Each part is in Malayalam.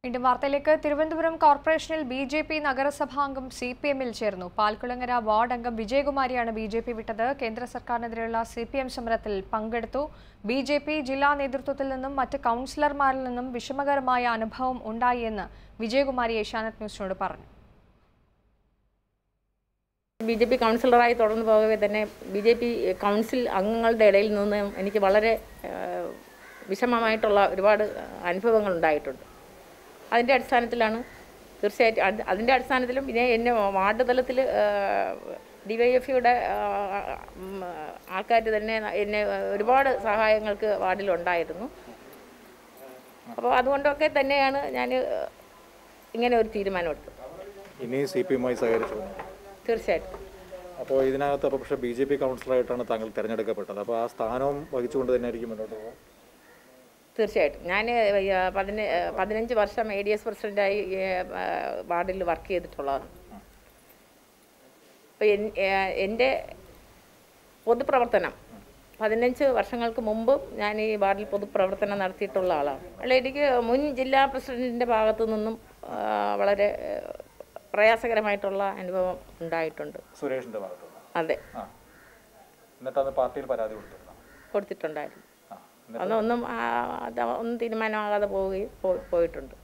വീണ്ടും വാർത്തയിലേക്ക് തിരുവനന്തപുരം കോർപ്പറേഷനിൽ ബി ജെ പി നഗരസഭാംഗം സി പി എമ്മിൽ ചേർന്നു പാൽക്കുളങ്ങര വാർഡ് അംഗം വിജയകുമാരിയാണ് ബി ജെ പി വിട്ടത് കേന്ദ്ര സർക്കാരിനെതിരെയുള്ള സി പി എം സമരത്തിൽ പങ്കെടുത്തു ബി ജെ പി ജില്ലാ നേതൃത്വത്തിൽ നിന്നും മറ്റ് കൗൺസിലർമാരിൽ നിന്നും വിഷമകരമായ അനുഭവം ഉണ്ടായി എന്ന് വിജയകുമാരി ഏഷ്യാനെറ്റ് ന്യൂസിനോട് പറഞ്ഞു ബി ജെ പി കൗൺസിലറായി തുടർന്നു പോകവേ തന്നെ ബി ജെ പി കൗൺസിൽ അംഗങ്ങളുടെ ഇടയിൽ നിന്ന് എനിക്ക് വളരെ ഏഹ്, വിഷമമായിട്ടുള്ള ഒരുപാട് അനുഭവങ്ങൾ ഉണ്ടായിട്ടുണ്ട് അതിൻ്റെ അടിസ്ഥാനത്തിലാണ് തീർച്ചയായിട്ടും അത് അതിൻ്റെ അടിസ്ഥാനത്തിലും പിന്നെ എന്നെ വാർഡ് തലത്തിൽ ഡി വൈ എഫ് യുടെ ആൾക്കാർ തന്നെ എന്നെ ഒരുപാട് സഹായങ്ങൾക്ക് വാർഡിലുണ്ടായിരുന്നു അപ്പോൾ അതുകൊണ്ടൊക്കെ തന്നെയാണ് ഞാൻ ഇങ്ങനെ ഒരു തീരുമാനമെടുത്തത് ഇനി സി പി എമ്മുമായി സഹകരിച്ചു തീർച്ചയായിട്ടും അപ്പോൾ ഇതിനകത്ത് അപ്പോൾ പക്ഷേ ബി ജെ പി കൗൺസിലറായിട്ടാണ് താങ്കൾ തിരഞ്ഞെടുക്കപ്പെട്ടത് അപ്പോൾ ആ സ്ഥാനവും വഹിച്ചുകൊണ്ട് തന്നെ ആയിരിക്കും മുന്നോട്ട് പോകുക തീർച്ചയായിട്ടും ഞാൻ പതിന പതിനഞ്ച് വർഷം എ ഡി എസ് പ്രസിഡൻ്റായി വാർഡിൽ വർക്ക് ചെയ്തിട്ടുള്ളതാണ് അപ്പോൾ എൻ്റെ പൊതുപ്രവർത്തനം പതിനഞ്ച് വർഷങ്ങൾക്ക് മുമ്പും ഞാൻ ഈ വാർഡിൽ പൊതുപ്രവർത്തനം നടത്തിയിട്ടുള്ള ആളാണ് അല്ല എനിക്ക് മുൻ ജില്ലാ പ്രസിഡൻറ്റിൻ്റെ ഭാഗത്തു നിന്നും ആ, വളരെ ആ, പ്രയാസകരമായിട്ടുള്ള അനുഭവം ഉണ്ടായിട്ടുണ്ട് സുരേഷിൻ്റെ ഭാഗത്തുനിന്ന് അതെ ആ എന്നിട്ട് അത് പാർട്ടിയിൽ പരാതി കൊടുത്തിരുന്നു കൊടുത്തിട്ടുണ്ടായിരുന്നു ആ അന്ന് ഒന്നും ആ, അത് ഒന്നും തീരുമാനമാകാതെ പോവുകയും പോ- പോയിട്ടുണ്ട്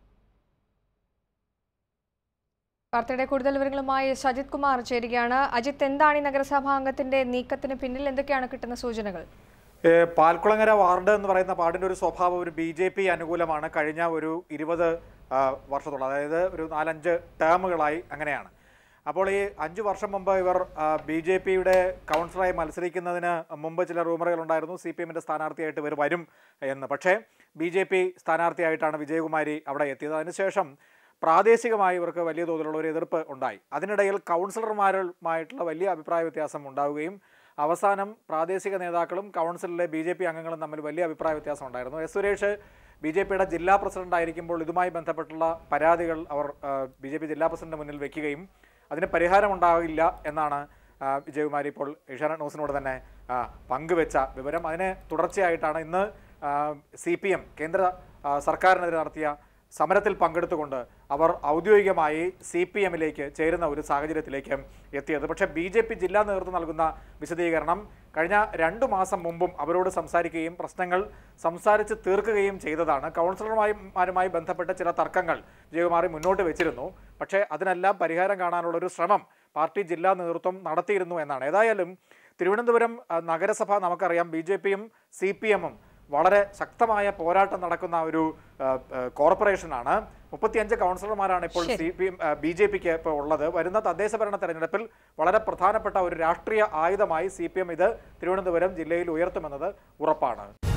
വാർത്തയുടെ കൂടുതൽ വിവരങ്ങളുമായി സജിത് കുമാർ ചേരുകയാണ് അജിത്ത് എന്താണ് ഈ നഗരസഭാ അംഗത്തിന്റെ നീക്കത്തിന് പിന്നിൽ എന്തൊക്കെയാണ് കിട്ടുന്ന സൂചനകൾ ഏ, പാൽക്കുളങ്ങര വാർഡ് എന്ന് പറയുന്ന വാർഡിന്റെ ഒരു സ്വഭാവം ഒരു ബി ജെ പി അനുകൂലമാണ് കഴിഞ്ഞ ഒരു ഇരുപത് ആ, വർഷത്തോളം അതായത് ഒരു നാലഞ്ച് ടേമുകളായി അങ്ങനെയാണ് അപ്പോൾ ഈ അഞ്ച് വർഷം മുമ്പ് ഇവർ ബി ജെ പിയുടെ കൗൺസിലറായി മത്സരിക്കുന്നതിന് മുമ്പ് ചില റൂമറുകൾ ഉണ്ടായിരുന്നു സി പി എമ്മിൻ്റെ സ്ഥാനാർത്ഥിയായിട്ട് ഇവർ വരും എന്ന് പക്ഷേ ബി ജെ പി സ്ഥാനാർത്ഥിയായിട്ടാണ് വിജയകുമാരി അവിടെ എത്തിയത് അതിനുശേഷം പ്രാദേശികമായി ഇവർക്ക് വലിയ തോതിലുള്ള ഒരു എതിർപ്പ് ഉണ്ടായി അതിനിടയിൽ കൗൺസിലർമാരുമായിട്ടുള്ള വലിയ അഭിപ്രായ വ്യത്യാസം ഉണ്ടാവുകയും അവസാനം പ്രാദേശിക നേതാക്കളും കൗൺസിലിലെ ബി ജെ പി അംഗങ്ങളും തമ്മിൽ വലിയ അഭിപ്രായ വ്യത്യാസം ഉണ്ടായിരുന്നു എസ് സുരേഷ് ബി ജെ പിയുടെ ജില്ലാ പ്രസിഡന്റ് ആയിരിക്കുമ്പോൾ ഇതുമായി ബന്ധപ്പെട്ടുള്ള പരാതികൾ അവർ ബി ജെ പി ജില്ലാ പ്രസിഡന്റ് മുന്നിൽ വെക്കുകയും അതിന് പരിഹാരമുണ്ടാകില്ല എന്നാണ് ആ, വിജയകുമാരി ഇപ്പോൾ ഏഷ്യാനെറ്റ് ന്യൂസിനോട് തന്നെ ആ, പങ്കുവെച്ച വിവരം അതിന് തുടർച്ചയായിട്ടാണ് ഇന്ന് സി പി എം കേന്ദ്ര ആ, സർക്കാരിനെതിരെ നടത്തിയ സമരത്തിൽ പങ്കെടുത്തുകൊണ്ട് അവർ ഔദ്യോഗികമായി സി പി എമ്മിലേക്ക് ചേരുന്ന ഒരു സാഹചര്യത്തിലേക്ക് എത്തിയത് പക്ഷേ ബി ജെ പി ജില്ലാ നേതൃത്വം നൽകുന്ന വിശദീകരണം കഴിഞ്ഞ രണ്ടു മാസം മുമ്പും അവരോട് സംസാരിക്കുകയും പ്രശ്നങ്ങൾ സംസാരിച്ച് തീർക്കുകയും ചെയ്തതാണ് കൗൺസിലർമാരുമായി ബന്ധപ്പെട്ട ചില തർക്കങ്ങൾ വിജയകുമാറി മുന്നോട്ട് വെച്ചിരുന്നു പക്ഷേ അതിനെല്ലാം പരിഹാരം കാണാനുള്ള ഒരു ശ്രമം പാർട്ടി ജില്ലാ നേതൃത്വം നടത്തിയിരുന്നു എന്നാണ് ഏതായാലും തിരുവനന്തപുരം ആ, നഗരസഭ നമുക്കറിയാം ബി ജെ പിയും സി പി എമ്മും വളരെ ശക്തമായ പോരാട്ടം നടക്കുന്ന ഒരു ആ, ആ, കോർപ്പറേഷനാണ് മുപ്പത്തിയഞ്ച് കൗൺസിലർമാരാണ് ഇപ്പോൾ C P M B J പിക്ക് ഇപ്പോൾ ഉള്ളത് വരുന്ന തദ്ദേശ ഭരണ തെരഞ്ഞെടുപ്പിൽ വളരെ പ്രധാനപ്പെട്ട ഒരു രാഷ്ട്രീയ ആയുധമായി സി പി എം ഇത് തിരുവനന്തപുരം ജില്ലയിൽ ഉയർത്തുമെന്നത് ഉറപ്പാണ്